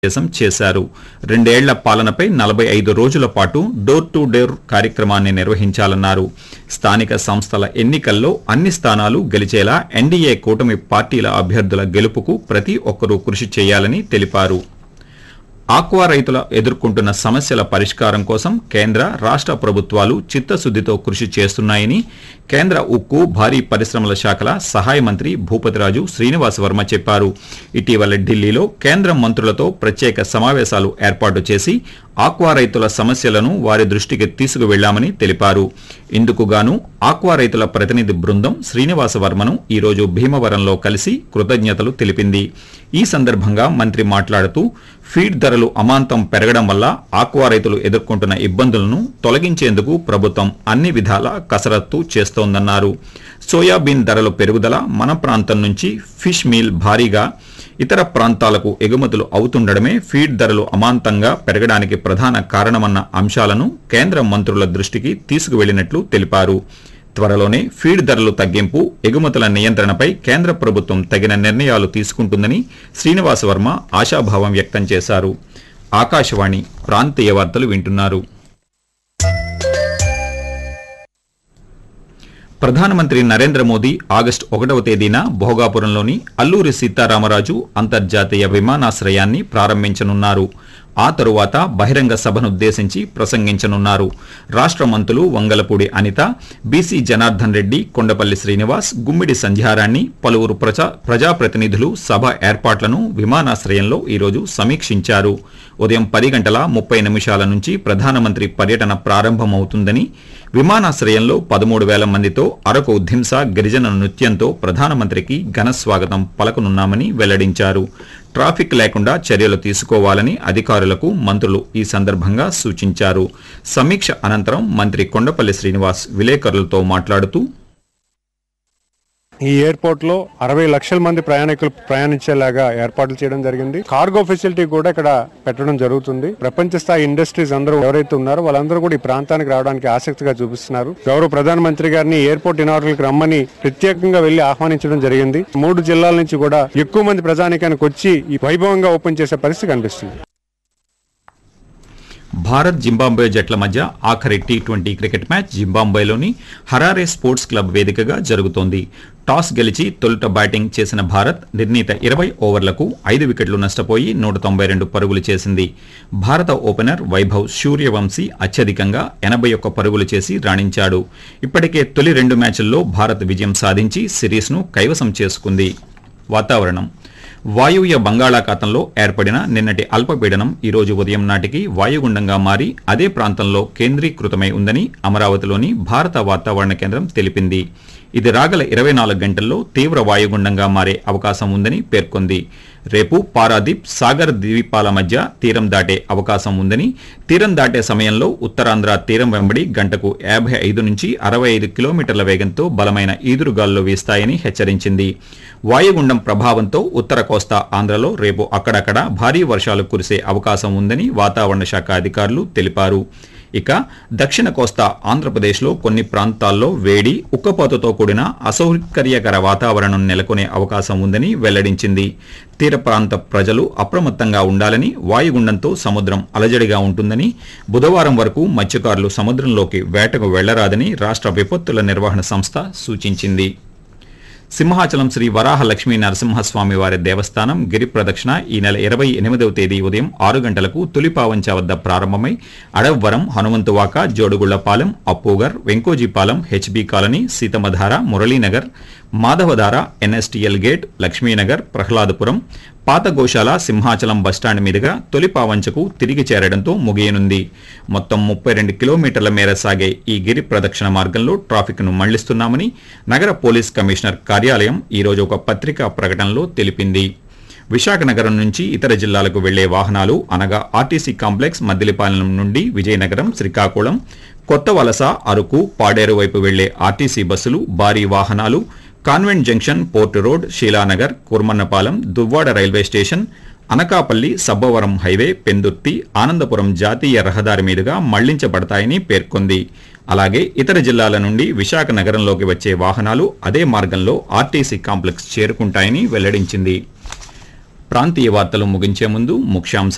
దేశం చేశారు రెండేళ్ల పాలనపై నలభై ఐదు రోజుల పాటు డోర్ టు డోర్ కార్యక్రమాన్ని నిర్వహించాలన్నారు స్థానిక సంస్థల ఎన్నికల్లో అన్ని స్థానాలు గెలిచేలా ఎన్డీఏ కూటమి పార్టీల అభ్యర్థుల గెలుపుకు ప్రతి ఒక్కరూ కృషి చేయాలని తెలిపారు ఆక్వా రైతుల ఎదుర్కొంటున్న సమస్యల పరిష్కారం కోసం కేంద్ర రాష్ట్ర ప్రభుత్వాలు చిత్తశుద్దితో కృషి చేస్తున్నాయని కేంద్ర ఉక్కు భారీ పరిశ్రమల శాఖల సహాయ మంత్రి భూపతిరాజు శ్రీనివాస్ వర్మ చెప్పారు ఇటీవల ఢిల్లీలో కేంద్ర మంత్రులతో ప్రత్యేక సమావేశాలు ఏర్పాటు చేసి ఆక్వా రైతుల సమస్యలను వారి దృష్టికి తీసుకువెళ్లామని తెలిపారు ఇందుకు గాను ఆక్వా రైతుల ప్రతినిధి బృందం శ్రీనివాస వర్మను ఈరోజు భీమవరంలో కలిసి కృతజ్ఞతలు తెలిపింది ఈ సందర్భంగా మంత్రి మాట్లాడుతూ ఫీడ్ ధరలు అమాంతం పెరగడం వల్ల ఆక్వా రైతులు ఎదుర్కొంటున్న ఇబ్బందులను తొలగించేందుకు ప్రభుత్వం అన్ని విధాల కసరత్తు చేస్తోందన్నారు సోయాబీన్ ధరలు పెరుగుదల మన ప్రాంతం నుంచి ఫిష్ మీల్ భారీగా ఇతర ప్రాంతాలకు ఎగుమతులు అవుతుండడమే ఫీడ్ ధరలు అమాంతంగా పెరగడానికి ప్రధాన కారణమన్న అంశాలను కేంద్ర మంత్రుల దృష్టికి తీసుకువెళ్లినట్లు తెలిపారు త్వరలోనే ఫీడ్ ధరలు తగ్గింపు ఎగుమతుల నియంత్రణపై కేంద్ర ప్రభుత్వం తగిన నిర్ణయాలు తీసుకుంటుందని శ్రీనివాస వర్మ ఆశాభావం వ్యక్తం చేశారు ఆకాశవాణి ప్రాంతీయ వార్తలు వింటున్నారు ప్రధానమంత్రి నరేంద్ర మోదీ ఆగస్టు ఒకటవ తేదీన భోగాపురంలోని అల్లూరి సీతారామరాజు అంతర్జాతీయ విమానాశ్రయాన్ని ప్రారంభించనున్నారు ఆ తరువాత బహిరంగ సభనుద్దేశించి ప్రసంగించనున్నారు రాష్ట్ర మంత్రులు వంగలపూడి అనిత బీసీ జనార్దన్ రెడ్డి కొండపల్లి శ్రీనివాస్ గుమ్మిడి సంధ్యారాణి పలువురు ప్రజా ప్రజాప్రతినిధులు సభ ఏర్పాట్లను విమానాశ్రయంలో ఈరోజు సమీక్షించారు ఉదయం పది గంటల ముప్పై నిమిషాల నుంచి ప్రధానమంత్రి పర్యటన ప్రారంభమవుతుందని విమానాశ్రయంలో పదమూడు వేల మందితో అరకు ధింస గిరిజన నృత్యంతో ప్రధానమంత్రికి ఘన స్వాగతం పలకనున్నామని వెల్లడించారు ట్రాఫిక్ లేకుండా చర్యలు తీసుకోవాలని అధికారులకు మంత్రులు ఈ సందర్భంగా సూచించారు సమీక్ష అనంతరం మంత్రి కొండపల్లి శ్రీనివాస్ విలేకరులతో మాట్లాడుతూ ఈ ఎయిర్పోర్ట్ లో అరవై లక్షల మంది ప్రయాణికులు ప్రయాణించేలాగా ఏర్పాట్లు చేయడం జరిగింది కార్గో ఫెసిలిటీ కూడా ఇక్కడ పెట్టడం జరుగుతుంది ప్రపంచ స్థాయి ఇండస్ట్రీస్ అందరూ ఎవరైతే ఉన్నారో వాళ్ళందరూ కూడా ఈ ప్రాంతానికి రావడానికి ఆసక్తిగా చూపిస్తున్నారు గౌరవ ప్రధానమంత్రి గారిని ఎయిర్పోర్ట్ ఇనార్డల్ కి రమ్మని ప్రత్యేకంగా వెళ్లి ఆహ్వానించడం జరిగింది మూడు జిల్లాల నుంచి కూడా ఎక్కువ మంది ప్రజానికానికి వచ్చి ఈ వైభవంగా ఓపెన్ చేసే పరిస్థితి కనిపిస్తుంది భారత్ జింబాబ్వే జట్ల మధ్య ఆఖరి టీ ట్వంటీ క్రికెట్ మ్యాచ్ జింబాబ్వేలోని హరారే స్పోర్ట్స్ క్లబ్ వేదికగా జరుగుతోంది టాస్ గెలిచి తొలుత బ్యాటింగ్ చేసిన భారత్ నిర్ణీత ఇరవై ఓవర్లకు ఐదు వికెట్లు నష్టపోయి నూట తొంభై రెండు పరుగులు చేసింది భారత ఓపెనర్ వైభవ్ సూర్యవంశీ అత్యధికంగా ఎనభై ఒక్క పరుగులు చేసి రాణించాడు ఇప్పటికే తొలి రెండు మ్యాచ్ల్లో భారత్ విజయం సాధించి సిరీస్ను కైవసం చేసుకుంది వాతావరణం వాయువ్య బంగాళాఖాతంలో ఏర్పడిన నిన్నటి అల్పపీడనం ఈ రోజు ఉదయం నాటికి వాయుగుండంగా మారి అదే ప్రాంతంలో కేంద్రీకృతమై ఉందని అమరావతిలోని భారత వాతావరణ కేంద్రం తెలిపింది ఇది రాగల ఇరవై నాలుగు గంటల్లో తీవ్ర వాయుగుండంగా మారే అవకాశం ఉందని పేర్కొంది రేపు పారాదీప్ సాగర్ ద్వీపాల మధ్య తీరం దాటే అవకాశం ఉందని తీరం దాటే సమయంలో ఉత్తరాంధ్ర తీరం వెంబడి గంటకు యాభై ఐదు నుంచి అరవై ఐదు కిలోమీటర్ల వేగంతో బలమైన ఈదురుగాలు వీస్తాయని హెచ్చరించింది వాయుగుండం ప్రభావంతో ఉత్తర కోస్తా ఆంధ్రలో రేపు అక్కడక్కడ భారీ వర్షాలు కురిసే అవకాశం ఉందని వాతావరణ శాఖ అధికారులు తెలిపారు ఇక దక్షిణ కోస్తా ఆంధ్రప్రదేశ్లో కొన్ని ప్రాంతాల్లో వేడి ఉక్కపోతతో కూడిన అసౌకర్యకర వాతావరణం నెలకొనే అవకాశం ఉందని వెల్లడించింది తీర ప్రాంత ప్రజలు అప్రమత్తంగా ఉండాలని వాయుగుండంతో సముద్రం అలజడిగా ఉంటుందని బుధవారం వరకు మత్స్యకారులు సముద్రంలోకి వేటకు వెళ్లరాదని రాష్ట్ర విపత్తుల నిర్వహణ సంస్థ సూచించింది సింహాచలం శ్రీ వరాహ లక్ష్మీ నరసింహస్వామి వారి దేవస్థానం గిరి ప్రదక్షిణ ఈ నెల ఇరవై ఎనిమిదవ తేదీ ఉదయం ఆరు గంటలకు తొలిపావంచ వద్ద ప్రారంభమై Adavivaram Hanumanthuvaka Jodugullapalem Appughar Venkojipalem HB colony Seethammadhara Muralinagar Madhavadhara NSTL gate Lakshminagar Prahladapuram పాత గోశాల సింహాచలం బస్టాండ్ మీదుగా తొలి పావంచకు తిరిగి చేరడంతో ముగియనుంది మొత్తం ముప్పై రెండు కిలోమీటర్ల మేర సాగే ఈ గిరి ప్రదక్షిణ మార్గంలో ట్రాఫిక్ ను మళ్లిస్తున్నామని నగర పోలీస్ కమిషనర్ కార్యాలయం ఈరోజు ఒక పత్రికా ప్రకటనలో తెలిపింది విశాఖ నగరం నుంచి ఇతర జిల్లాలకు వెళ్లే వాహనాలు అనగా ఆర్టీసీ కాంప్లెక్స్ మద్దిలిపాలెం నుండి విజయనగరం శ్రీకాకుళం కొత్త వలస అరకు పాడేరు వైపు వెళ్లే ఆర్టీసీ బస్సులు భారీ వాహనాలు convent junction port road Sheelanagar Kurmannapalem Duvvada railway station Anakapalli Sabbavaram highway Pendurthi Anandapuram జాతీయ రహదారి మీదుగా మళ్లించబడతాయని పేర్కొంది అలాగే ఇతర జిల్లాల నుండి విశాఖ నగరంలోకి వచ్చే వాహనాలు అదే మార్గంలో ఆర్టీసీ కాంప్లెక్స్ చేరుకుంటాయని వెల్లడించింది ప్రాంతీయ వార్తలు ముగించే ముందు ముఖ్యాంశాలు